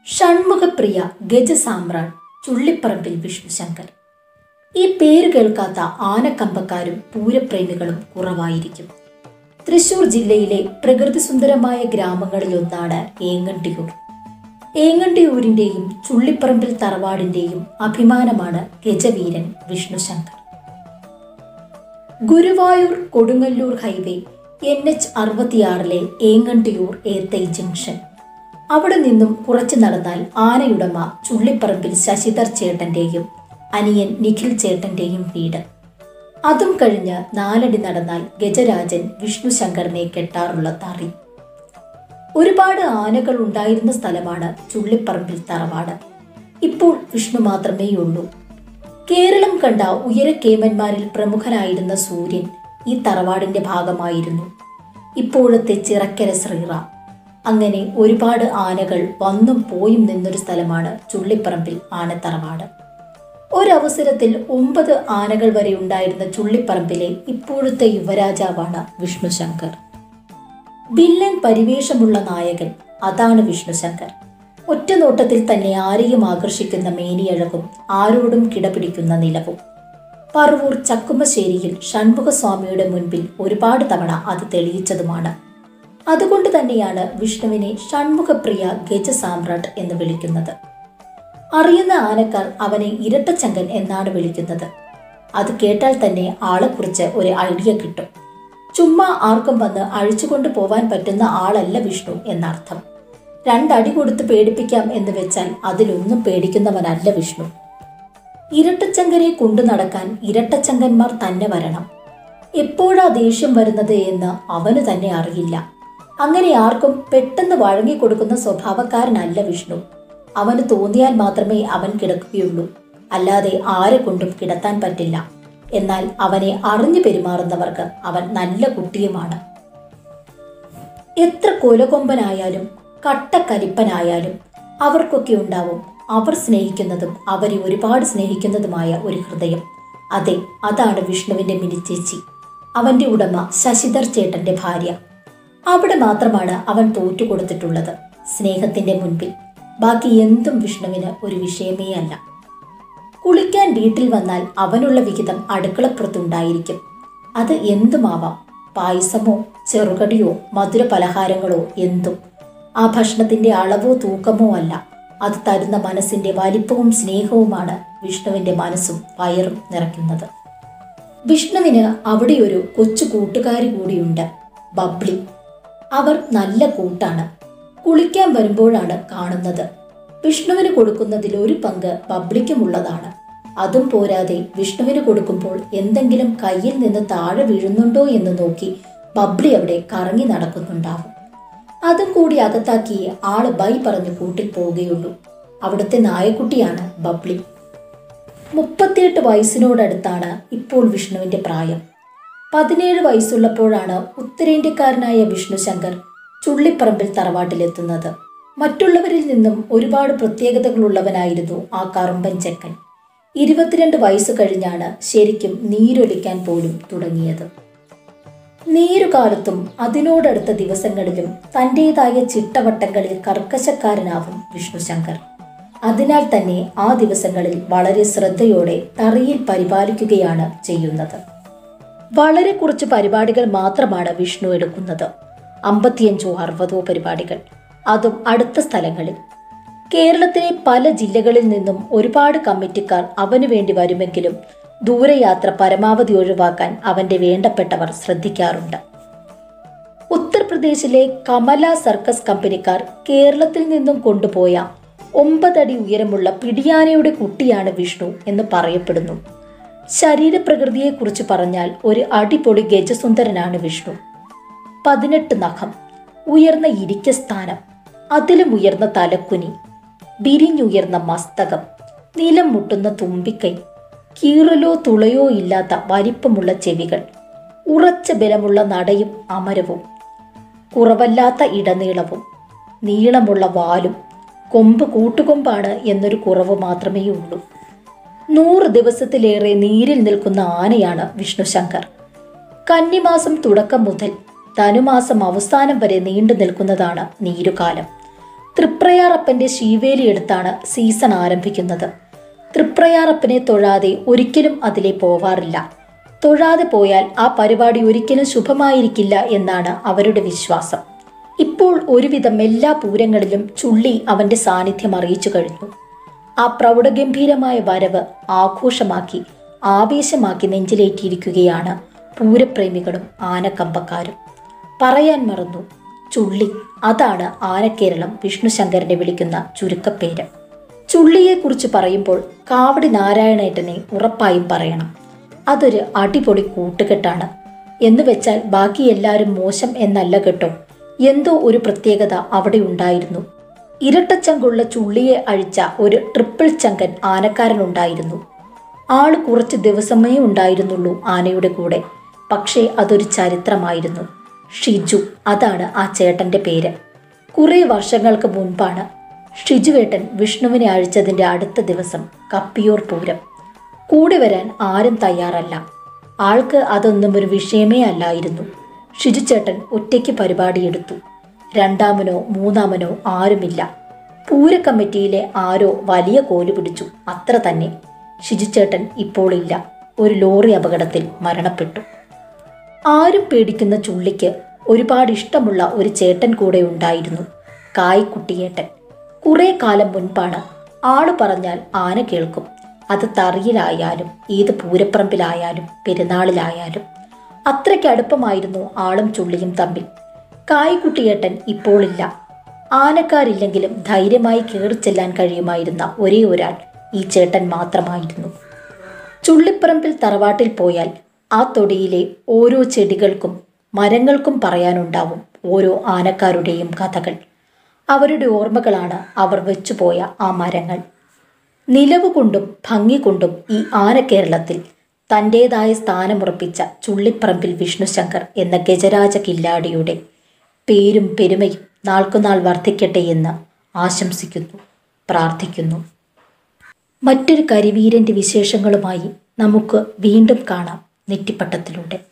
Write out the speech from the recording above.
ഷൺമുഖപ്രിയ ഗജസാമ്രാട്ട് ചുള്ളിപ്പറമ്പിൽ വിഷ്ണുശങ്കർ ഈ പേര് കേൾക്കാത്ത ആനക്കമ്പക്കാരും പൂരപ്രേമികളും കുറവായിരിക്കും തൃശൂർ ജില്ലയിലെ പ്രകൃതിസുന്ദരമായ ഗ്രാമങ്ങളിലൊന്നാണ് ഏങ്ങണ്ടിയൂർ ഏങ്ങണ്ടിയൂരിന്റെയും ചുള്ളിപ്പറമ്പിൽ തറവാടിന്റെയും അഭിമാനമാണ് ഗജവീരൻ Vishnushankar Guruvayur Kodungallur highway N H അറുപത്തിയാറിലെ ഏങ്ങണ്ടിയൂർ ഏത്തൈ ജംഗ്ഷൻ അവിടെ നിന്നും കുറച്ചു നടന്നാൽ ആനയുടമ ചുള്ളിപ്പറമ്പിൽ ശശിധർ ചേട്ടന്റെയും അനിയൻ നിഖിൽ ചേട്ടന്റെയും വീട് അതും കഴിഞ്ഞ് നാലടി നടന്നാൽ ഗജരാജൻ വിഷ്ണു ശങ്കറിനെ കെട്ടാറുള്ള തറി ഒരുപാട് ആനകൾ ഉണ്ടായിരുന്ന സ്ഥലമാണ് ചുള്ളിപ്പറമ്പിൽ തറവാട് ഇപ്പോൾ വിഷ്ണു മാത്രമേയുള്ളൂ കേരളം കണ്ട ഉയരക്കേമന്മാരിൽ പ്രമുഖനായിരുന്ന സൂര്യൻ ഈ തറവാടിന്റെ ഭാഗമായിരുന്നു ഇപ്പോഴത്തെ ചിറക്കര ശ്രീറാം അങ്ങനെ ഒരുപാട് ആനകൾ വന്നും പോയും നിന്നൊരു സ്ഥലമാണ് ചുള്ളിപ്പറമ്പിൽ ആനത്തറവാട് ഒരവസരത്തിൽ ഒമ്പത് ആനകൾ വരെ ഉണ്ടായിരുന്ന ചുള്ളിപ്പറമ്പിലെ ഇപ്പോഴത്തെ യുവരാജാവാണ് വിഷ്ണുശങ്കർ വില്ലൻ പരിവേഷമുള്ള നായകൻ അതാണ് വിഷ്ണുശങ്കർ ഒറ്റ നോട്ടത്തിൽ തന്നെ ആരെയും ആകർഷിക്കുന്ന മേനിയഴകും ആരോടും കിടപിടിക്കുന്ന നിലവും പറവൂർ ചക്കുമശ്ശേരിയിൽ ഷൺമുഖസ്വാമിയുടെ മുൻപിൽ ഒരുപാട് തവണ അത് തെളിയിച്ചതുമാണ് അതുകൊണ്ട് തന്നെയാണ് വിഷ്ണുവിനെ ഷൺമുഖപ്രിയ ഗജസാമ്രാട്ട് എന്ന് വിളിക്കുന്നത് അറിയുന്ന ആനക്കാർ അവനെ ഇരട്ടച്ചങ്കൻ എന്നാണ് വിളിക്കുന്നത് അത് കേട്ടാൽ തന്നെ ആളെക്കുറിച്ച് ഒരു ഐഡിയ കിട്ടും ചുമ്മാ ആർക്കും വന്ന് അഴിച്ചുകൊണ്ട് പോവാൻ പറ്റുന്ന ആളല്ല വിഷ്ണു എന്നർത്ഥം രണ്ടടി കൊടുത്ത് പേടിപ്പിക്കാം എന്ന് വെച്ചാൽ അതിലൊന്നും പേടിക്കുന്നവനല്ല വിഷ്ണു ഇരട്ടച്ചങ്കനെ കൊണ്ടു നടക്കാൻ ഇരട്ടച്ചങ്കന്മാർ തന്നെ വരണം എപ്പോഴാ ദേഷ്യം വരുന്നത് എന്ന് അവന് തന്നെ അറിയില്ല അങ്ങനെ ആർക്കും പെട്ടെന്ന് വഴങ്ങിക്കൊടുക്കുന്ന സ്വഭാവക്കാരനല്ല വിഷ്ണു അവന് തോന്നിയാൽ മാത്രമേ അവൻ കിടക്കുകയുള്ളൂ അല്ലാതെ ആരെ കൊണ്ടും കിടത്താൻ പറ്റില്ല എന്നാൽ അവനെ അറിഞ്ഞു പെരുമാറുന്നവർക്ക് അവൻ നല്ല കുട്ടിയുമാണ് എത്ര കൊലകൊമ്പനായാലും കട്ടക്കലിപ്പനായാലും അവർക്കൊക്കെ ഉണ്ടാവും അവർ സ്നേഹിക്കുന്നതും അവരെ ഒരുപാട് സ്നേഹിക്കുന്നതുമായ ഒരു ഹൃദയം അതെ അതാണ് വിഷ്ണുവിന്റെ മിനിച്ചേച്ചി അവന്റെ ഉടമ ശശിധർ ചേട്ടന്റെ ഭാര്യ അവിടെ മാത്രമാണ് അവൻ തോറ്റു കൊടുത്തിട്ടുള്ളത് സ്നേഹത്തിന്റെ മുൻപിൽ ബാക്കി എന്തും വിഷ്ണുവിന് ഒരു വിഷയമേ അല്ല കുളിക്കാൻ വീട്ടിൽ വന്നാൽ അവനുള്ള വിഹിതം അടുക്കളപ്പുറത്തുണ്ടായിരിക്കും അത് എന്തുമാവാം പായസമോ ചെറുകടിയോ മധുര പലഹാരങ്ങളോ എന്തും ആ ഭക്ഷണത്തിന്റെ അളവോ തൂക്കമോ അല്ല അത് തരുന്ന മനസ്സിന്റെ വലിപ്പവും സ്നേഹവുമാണ് വിഷ്ണുവിന്റെ മനസ്സും വയറും നിറയ്ക്കുന്നത് വിഷ്ണുവിന് അവിടെ ഒരു കൊച്ചു കൂട്ടുകാരി കൂടിയുണ്ട് ബബ്ലി അവർ നല്ല കൂട്ടാണ് കുളിക്കാൻ വരുമ്പോഴാണ് കാണുന്നത് വിഷ്ണുവിന് കൊടുക്കുന്നതിൽ ഒരു പങ്ക് ബബ്ലിക്കുമുള്ളതാണ് അതും പോരാതെ വിഷ്ണുവിന് കൊടുക്കുമ്പോൾ എന്തെങ്കിലും കയ്യിൽ നിന്ന് താഴെ വീഴുന്നുണ്ടോ എന്ന് നോക്കി ബബ്ലി അവിടെ കറങ്ങി നടക്കുന്നുണ്ടാവും അതും കൂടി അകത്താക്കി ആള് ബൈ പറഞ്ഞു കൂട്ടിൽ പോവുകയുള്ളൂ അവിടുത്തെ നായക്കുട്ടിയാണ് ബബ്ലി മുപ്പത്തിയെട്ട് വയസ്സിനോടടുത്താണ് ഇപ്പോൾ വിഷ്ണുവിന്റെ പ്രായം പതിനേഴ് വയസ്സുള്ളപ്പോഴാണ് ഉത്തരേന്ത്യക്കാരനായ വിഷ്ണു ശങ്കർ ചുള്ളിപ്പറമ്പിൽ തറവാട്ടിലെത്തുന്നത് മറ്റുള്ളവരിൽ നിന്നും ഒരുപാട് പ്രത്യേകതകളുള്ളവനായിരുന്നു ആ കറുമ്പൻ ചെക്കൻ ഇരുപത്തിരണ്ട് വയസ്സ് കഴിഞ്ഞാണ് ശരിക്കും നീരൊലിക്കാൻ പോലും തുടങ്ങിയത് നീരുകാലത്തും അതിനോടടുത്ത ദിവസങ്ങളിലും തൻ്റെതായ ചിട്ടവട്ടങ്ങളിൽ കർക്കശക്കാരനാവും വിഷ്ണുശങ്കർ അതിനാൽ തന്നെ ആ ദിവസങ്ങളിൽ വളരെ ശ്രദ്ധയോടെ തറിയിൽ പരിപാലിക്കുകയാണ് ചെയ്യുന്നത് വളരെ കുറച്ച് പരിപാടികൾ മാത്രമാണ് വിഷ്ണു എടുക്കുന്നത് അമ്പത്തിയഞ്ചോ അറുപതോ പരിപാടികൾ അതും അടുത്ത സ്ഥലങ്ങളിൽ കേരളത്തിലെ പല ജില്ലകളിൽ നിന്നും ഒരുപാട് കമ്മിറ്റിക്കാർ അവനു വേണ്ടി വരുമെങ്കിലും ദൂരയാത്ര പരമാവധി ഒഴിവാക്കാൻ അവന്റെ വേണ്ടപ്പെട്ടവർ ശ്രദ്ധിക്കാറുണ്ട് ഉത്തർപ്രദേശിലെ കമല സർക്കസ് കമ്പനിക്കാർ കേരളത്തിൽ നിന്നും കൊണ്ടുപോയ ഒമ്പതടി ഉയരമുള്ള പിടിയാനയുടെ കുട്ടിയാണ് വിഷ്ണു എന്ന് പറയപ്പെടുന്നു ശരീരപ്രകൃതിയെക്കുറിച്ച് പറഞ്ഞാൽ ഒരു അടിപൊളി ഗജസുന്ദരനാണ് വിഷ്ണു പതിനെട്ട് നഖം ഉയർന്ന ഇരിക്കസ്ഥാനം അതിലും ഉയർന്ന തലക്കുനി വിരിഞ്ഞുയർന്ന മസ്തകം നിലം മുട്ടുന്ന തുമ്പിക്കൈ കീറലോ തുളയോ ഇല്ലാത്ത വലിപ്പമുള്ള ചെവികൾ ഉറച്ച ബലമുള്ള നടയും അമരവും കുറവല്ലാത്ത ഇടനീളവും നീളമുള്ള വാലും കൊമ്പ് കൂട്ടുകൊമ്പാണ് എന്നൊരു കുറവ് മാത്രമേ ഉള്ളൂ നൂറ് ദിവസത്തിലേറെ നീരിൽ നിൽക്കുന്ന ആനയാണ് വിഷ്ണുശങ്കർ കന്നിമാസം തുടക്കം മുതൽ ധനുമാസം അവസാനം വരെ നീണ്ടു നിൽക്കുന്നതാണ് നീരുകാലം തൃപ്രയാറപ്പൻ്റെ ശീവേലി എടുത്താണ് സീസൺ ആരംഭിക്കുന്നത് തൃപ്രയാറപ്പനെ തൊഴാതെ ഒരിക്കലും അതിലെ പോവാറില്ല തൊഴാതെ പോയാൽ ആ പരിപാടി ഒരിക്കലും ശുഭമായിരിക്കില്ല എന്നാണ് അവരുടെ വിശ്വാസം ഇപ്പോൾ ഒരുവിധം എല്ലാ പൂരങ്ങളിലും ചുള്ളി അവന്റെ സാന്നിധ്യം അറിയിച്ചു കഴിഞ്ഞു ആ പ്രൗഢഗംഭീരമായ വരവ് ആഘോഷമാക്കി ആവേശമാക്കി നെഞ്ചിലേറ്റിയിരിക്കുകയാണ് പൂരപ്രേമികളും ആനക്കമ്പക്കാരും പറയാൻ മറന്നു ചുള്ളി അതാണ് ആനക്കേരളം വിഷ്ണുശങ്കരനെ വിളിക്കുന്ന ചുരുക്കപ്പേര് ചുള്ളിയെക്കുറിച്ച് പറയുമ്പോൾ കാവടി നാരായണേട്ടനെ ഉറപ്പായും പറയണം അതൊരു അടിപൊളി കൂട്ടുകെട്ടാണ് എന്ന് വെച്ചാൽ ബാക്കി എല്ലാവരും മോശം എന്നല്ല കേട്ടോ എന്തോ ഒരു പ്രത്യേകത അവിടെ ഉണ്ടായിരുന്നു ഇരട്ടച്ചങ്കുള്ള ചുള്ളിയെ അഴിച്ച ഒരു ട്രിപ്പിൾ ചങ്കൻ ആനക്കാരനുണ്ടായിരുന്നു ആള് കുറച്ച് ദിവസമേ ഉണ്ടായിരുന്നുള്ളൂ ആനയുടെ കൂടെ പക്ഷേ അതൊരു ചരിത്രമായിരുന്നു ഷിജു അതാണ് ആ ചേട്ടന്റെ പേര് കുറെ വർഷങ്ങൾക്ക് മുൻപാണ് ഷിജുവേട്ടൻ വിഷ്ണുവിനെ അഴിച്ചതിന്റെ അടുത്ത ദിവസം കപ്പിയൂർ പൂരം കൂടെ വരാൻ ആരും തയ്യാറല്ല ആൾക്ക് അതൊന്നും ഒരു വിഷയമേ അല്ലായിരുന്നു ഷിജുചേട്ടൻ ഒറ്റയ്ക്ക് പരിപാടിയെടുത്തു രണ്ടാമനോ മൂന്നാമനോ ആരുമില്ല പൂര കമ്മിറ്റിയിലെ ആരോ വലിയ കോല് പിടിച്ചു അത്ര തന്നെ ഷിജുചേട്ടൻ ഇപ്പോൾ ഇല്ല ഒരു ലോറി അപകടത്തിൽ മരണപ്പെട്ടു ആരും പേടിക്കുന്ന ചുള്ളിക്ക് ഒരുപാട് ഇഷ്ടമുള്ള ഒരു ചേട്ടൻ കൂടെ ഉണ്ടായിരുന്നു കായ്ക്കുട്ടിയേട്ടൻ കുറെ കാലം മുൻപാണ് ആള് പറഞ്ഞാൽ ആന കേൾക്കും അത് തറിയിലായാലും ഏത് പൂരപ്പറമ്പിലായാലും പെരുന്നാളിലായാലും അത്രയ്ക്ക് അടുപ്പമായിരുന്നു ആളും ചുള്ളിയും തമ്മിൽ കായ്ക്കുട്ടിയേട്ടൻ ഇപ്പോളില്ല ആനക്കാരില്ലെങ്കിലും ധൈര്യമായി കയറി ചെല്ലാൻ കഴിയുമായിരുന്ന ഒരേ ഒരാൾ ഈ ചേട്ടൻ മാത്രമായിരുന്നു ചുള്ളിപ്പറമ്പിൽ തറവാട്ടിൽ പോയാൽ ആ തൊടിയിലെ ഓരോ ചെടികൾക്കും മരങ്ങൾക്കും പറയാനുണ്ടാവും ഓരോ ആനക്കാരുടെയും കഥകൾ അവരുടെ ഓർമ്മകളാണ് അവർ വെച്ചുപോയ ആ മരങ്ങൾ നിലവ് കൊണ്ടും ഭംഗി കൊണ്ടും ഈ ആനക്കേരളത്തിൽ തൻ്റേതായ സ്ഥാനമുറപ്പിച്ച ചുള്ളിപ്പറമ്പിൽ വിഷ്ണുശങ്കർ എന്ന ഗജരാജ കില്ലാടിയുടെ പേരും പെരുമയും നാൾക്കുനാൾ വർദ്ധിക്കട്ടെ എന്ന് ആശംസിക്കുന്നു പ്രാർത്ഥിക്കുന്നു മറ്റൊരു കരിവീരൻ്റെ വിശേഷങ്ങളുമായി നമുക്ക് വീണ്ടും കാണാം നെറ്റിപ്പട്ടത്തിലൂടെ